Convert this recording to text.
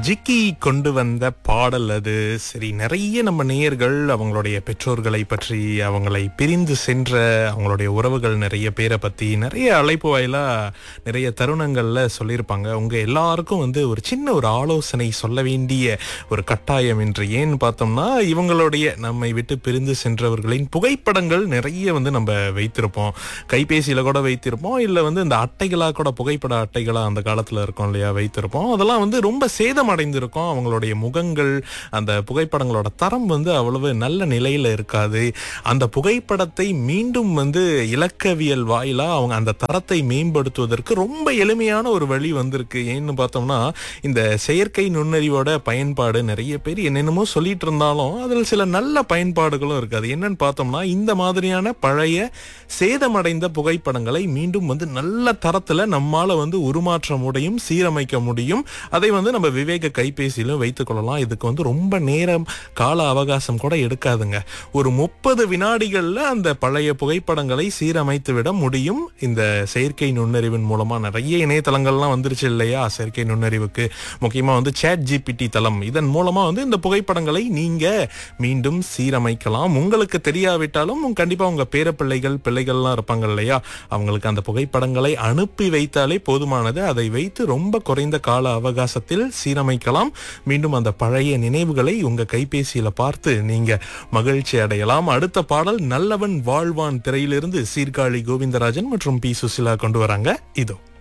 ஜிக்கி கொண்டு வந்த பாடல் அது சரி நிறைய நம்ம நேயர்கள் அவங்களுடைய பெற்றோர்களை பற்றி அவங்களை பிரிந்து சென்ற அவங்களுடைய உறவுகள் நிறைய பேரை பத்தி நிறைய அழைப்பு வாயிலா நிறைய தருணங்கள்ல சொல்லியிருப்பாங்க உங்க எல்லாருக்கும் வந்து ஒரு சின்ன ஒரு ஆலோசனை சொல்ல வேண்டிய ஒரு கட்டாயம் என்று ஏன்னு பார்த்தோம்னா இவங்களுடைய நம்மை விட்டு பிரிந்து சென்றவர்களின் புகைப்படங்கள் நிறைய வந்து நம்ம வைத்திருப்போம் கைபேசியில கூட வைத்திருப்போம் இல்ல வந்து இந்த அட்டைகளா கூட புகைப்பட அட்டைகளா அந்த காலத்துல இருக்கும் இல்லையா வைத்திருப்போம் அதெல்லாம் வந்து ரொம்ப சேதமடைந்திருக்கும் அவங்களுடைய முகங்கள் அந்த புகைப்படங்களோட தரம் வந்து அவ்வளவு நல்ல நிலையில இருக்காது அந்த புகைப்படத்தை மீண்டும் வந்து இலக்கவியல் வாயிலா அவங்க அந்த தரத்தை மேம்படுத்துவதற்கு ரொம்ப எளிமையான ஒரு வழி வந்திருக்கு ஏன்னு பார்த்தோம்னா இந்த செயற்கை நுண்ணறிவோட பயன்பாடு நிறைய பேர் என்னென்னமோ சொல்லிட்டு இருந்தாலும் அதில் சில நல்ல பயன்பாடுகளும் இருக்கு அது என்னன்னு பார்த்தோம்னா இந்த மாதிரியான பழைய சேதமடைந்த புகைப்படங்களை மீண்டும் வந்து நல்ல தரத்துல நம்மால வந்து உருமாற்ற முடியும் சீரமைக்க முடியும் அதை வந்து நம்ம விவேக கைபேசியிலும் வைத்துக் கொள்ளலாம் இதுக்கு வந்து ரொம்ப நேரம் கால அவகாசம் கூட எடுக்காதுங்க ஒரு முப்பது வினாடிகள்ல அந்த பழைய புகைப்படங்களை சீரமைத்து விட முடியும் இந்த செயற்கை நுண்ணறிவின் மூலமா நிறைய இணையதளங்கள்லாம் வந்துருச்சு இல்லையா செயற்கை நுண்ணறிவுக்கு முக்கியமா வந்து சேட் ஜிபிடி தளம் இதன் மூலமா வந்து இந்த புகைப்படங்களை நீங்க மீண்டும் சீரமைக்கலாம் உங்களுக்கு தெரியாவிட்டாலும் உங்க- கண்டிப்பா உங்க பேரப்பிள்ளைகள் பிள்ளைகள்லாம் இருப்பாங்க இல்லையா அவங்களுக்கு அந்த புகைப்படங்களை அனுப்பி வைத்தாலே போதுமானது அதை வைத்து ரொம்ப குறைந்த கால அவகாசத்தில் சீரமைக்கலாம் மீண்டும் அந்த பழைய நினைவுகளை உங்க கைபேசியில பார்த்து நீங்க மகிழ்ச்சி அடையலாம் அடுத்த பாடல் நல்லவன் வாழ்வான் திரையிலிருந்து சீர்காழி கோவிந்தராஜன் மற்றும் பி சுசிலா கொண்டு வராங்க இதோ